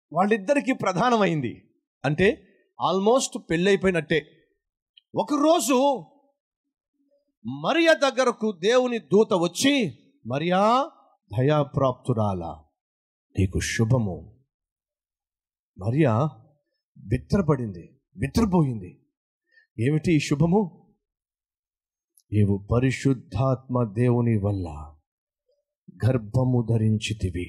వాళ్ళిద్దరికీ ప్రధానమైంది అంటే ఆల్మోస్ట్ పెళ్ళైపోయినట్టే ఒకరోజు మరియ దగ్గరకు దేవుని దూత వచ్చి మరియా దయాప్రాప్తురాలా నీకు శుభము మరియా బిత్రపడింది బిత్రపోయింది ఏమిటి ఈ శుభము నీవు పరిశుద్ధాత్మ దేవుని వల్ల గర్భము ధరించితివి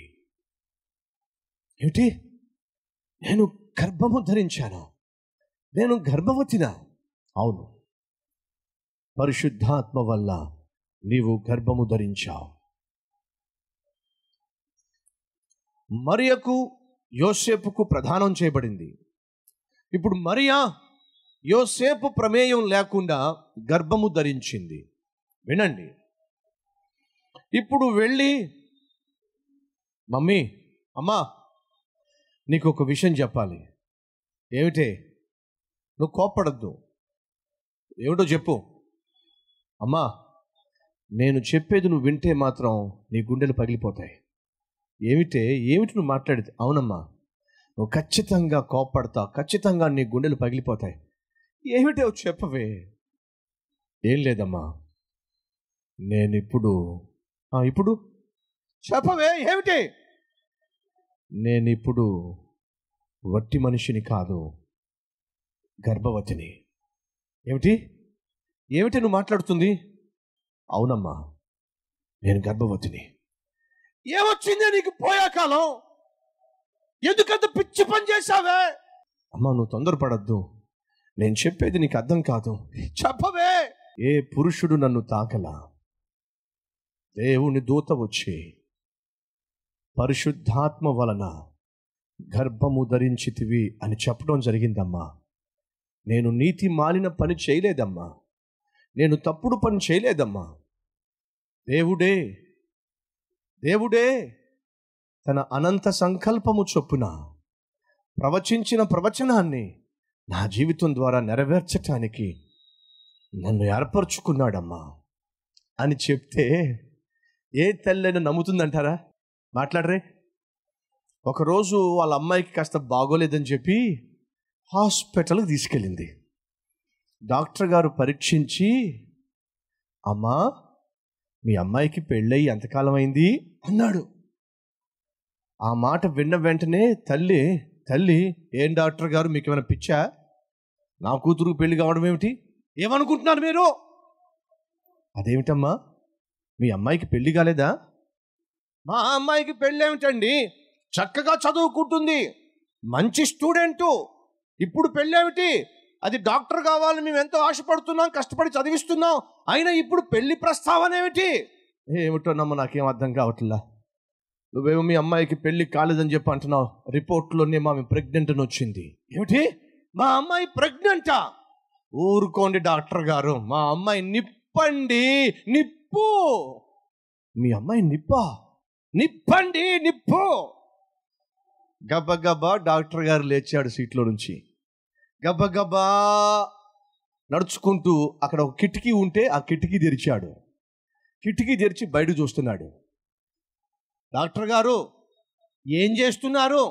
ఏమిటి నేను గర్భము ధరించాను నేను గర్భవతినా అవును పరిశుద్ధాత్మ వల్ల నీవు గర్భము ధరించావు మరియకు యోసేపుకు ప్రదానం చేయబడింది ఇప్పుడు మరియా యోసేపు ప్రమేయం లేకుండా గర్భము ధరించింది వినండి ఇప్పుడు వెళ్ళి మమ్మీ అమ్మా నీకు ఒక విషయం చెప్పాలి ఏమిటే నువ్వు కోప్పడద్దు ఏమిటో చెప్పు అమ్మా నేను చెప్పేది నువ్వు వింటే మాత్రం నీ గుండెలు పగిలిపోతాయి ఏమిటే ఏమిటి నువ్వు మాట్లాడితే అవునమ్మా నువ్వు ఖచ్చితంగా కోప్పడతావు ఖచ్చితంగా నీ గుండెలు పగిలిపోతాయి ఏమిటో చెప్పవే ఏం లేదమ్మా నేను ఇప్పుడు ఆ, ఇప్పుడు చెప్పవే ఏమిటి నేను ఇప్పుడు వట్టి మనిషిని కాదు గర్భవతిని ఏమిటి ఏమిటి నువ్వు మాట్లాడుతుంది అవునమ్మా నేను గర్భవతిని ఏమొచ్చిందే నీకు పోయా కాలం ఎందుకంత పిచ్చి పని చేశావే అమ్మా నువ్వు తొందరపడద్దు నేను చెప్పేది నీకు అర్థం కాదు చెప్పవే ఏ పురుషుడు నన్ను తాకలా దేవుని దూత వచ్చి పరిశుద్ధాత్మ వలన గర్భము ధరించితివి అని చెప్పడం జరిగిందమ్మా నేను నీతి మాలిన పని చేయలేదమ్మా నేను తప్పుడు పని చేయలేదమ్మా దేవుడే దేవుడే తన అనంత సంకల్పము చొప్పున ప్రవచించిన ప్రవచనాన్ని నా జీవితం ద్వారా నెరవేర్చటానికి నన్ను ఏర్పరచుకున్నాడమ్మా అని చెప్తే ఏ తల్లైనా నమ్ముతుందంటారా మాట్లాడరే ఒకరోజు వాళ్ళ అమ్మాయికి కాస్త బాగోలేదని చెప్పి హాస్పిటల్కి తీసుకెళ్ళింది డాక్టర్ గారు పరీక్షించి అమ్మా మీ అమ్మాయికి పెళ్ళయి ఎంతకాలం అయింది అన్నాడు ఆ మాట విన్న వెంటనే తల్లి తల్లి ఏం డాక్టర్ గారు మీకు ఏమైనా పిచ్చా నా కూతురు పెళ్లి కావడం ఏమిటి ఏమనుకుంటున్నారు మీరు అదేమిటమ్మా మీ అమ్మాయికి పెళ్లి కాలేదా మా అమ్మాయికి పెళ్ళి ఏమిటండి చక్కగా చదువుకుంటుంది మంచి స్టూడెంటు ఇప్పుడు పెళ్ళేమిటి అది డాక్టర్ కావాలని మేము ఎంతో ఆశపడుతున్నాం కష్టపడి చదివిస్తున్నాం అయినా ఇప్పుడు పెళ్లి ప్రస్తావన ఏమిటి ఏమిటో నమ్మ నాకేం అర్థం కావట్లా నువ్వేమో మీ అమ్మాయికి పెళ్లి కాలేదని చెప్పి అంటున్నావు రిపోర్ట్లోనే మా ప్రెగ్నెంట్ అని వచ్చింది ఏమిటి మా అమ్మాయి ప్రెగ్నెంటా ఊరుకోండి డాక్టర్ గారు మా అమ్మాయి నిప్పండి నిప్పు మీ అమ్మాయి నిప్పా నిప్పండి నిప్పు గబగబా డాక్టర్ గారు లేచాడు సీట్లో నుంచి గబగబా నడుచుకుంటూ అక్కడ ఒక కిటికీ ఉంటే ఆ కిటికీ తెరిచాడు కిటికీ తెరిచి బయట చూస్తున్నాడు డాక్టర్ గారు ఏం చేస్తున్నారు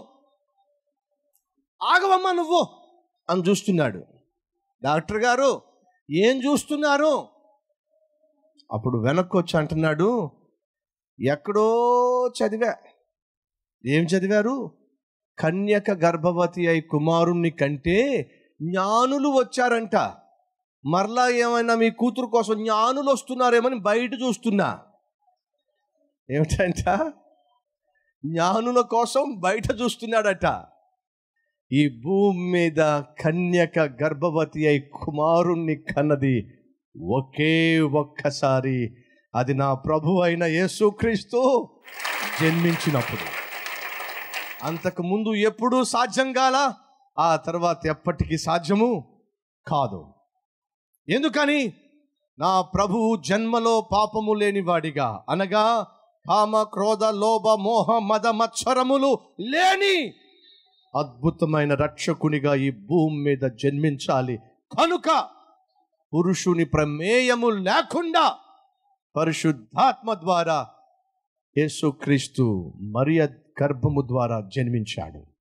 ఆగవమ్మా నువ్వు అని చూస్తున్నాడు డాక్టర్ గారు ఏం చూస్తున్నారు అప్పుడు వెనక్కి వచ్చి అంటున్నాడు ఎక్కడో చదివా ఏం చదివారు కన్యక గర్భవతి అయి కుమారుణ్ణి కంటే జ్ఞానులు వచ్చారంట మరలా ఏమైనా మీ కూతురు కోసం జ్ఞానులు వస్తున్నారేమని బయట చూస్తున్నా ఏమిటంట జ్ఞానుల కోసం బయట చూస్తున్నాడట ఈ భూమి మీద కన్యక గర్భవతి అయి కుమారుణ్ణి కన్నది ఒకే ఒక్కసారి అది నా ప్రభు అయిన యేసుక్రీస్తు జన్మించినప్పుడు అంతకు ముందు ఎప్పుడూ సాధ్యం కాల ఆ తర్వాత ఎప్పటికీ సాధ్యము కాదు ఎందుకని నా ప్రభువు జన్మలో పాపము లేనివాడిగా అనగా కామ క్రోధ లోభ మోహ మద మత్సరములు లేని అద్భుతమైన రక్షకునిగా ఈ భూమి మీద జన్మించాలి కనుక పురుషుని ప్రమేయము లేకుండా పరిశుద్ధాత్మ ద్వారా యేసుక్రీస్తు మరియ గర్భము ద్వారా జన్మించాడు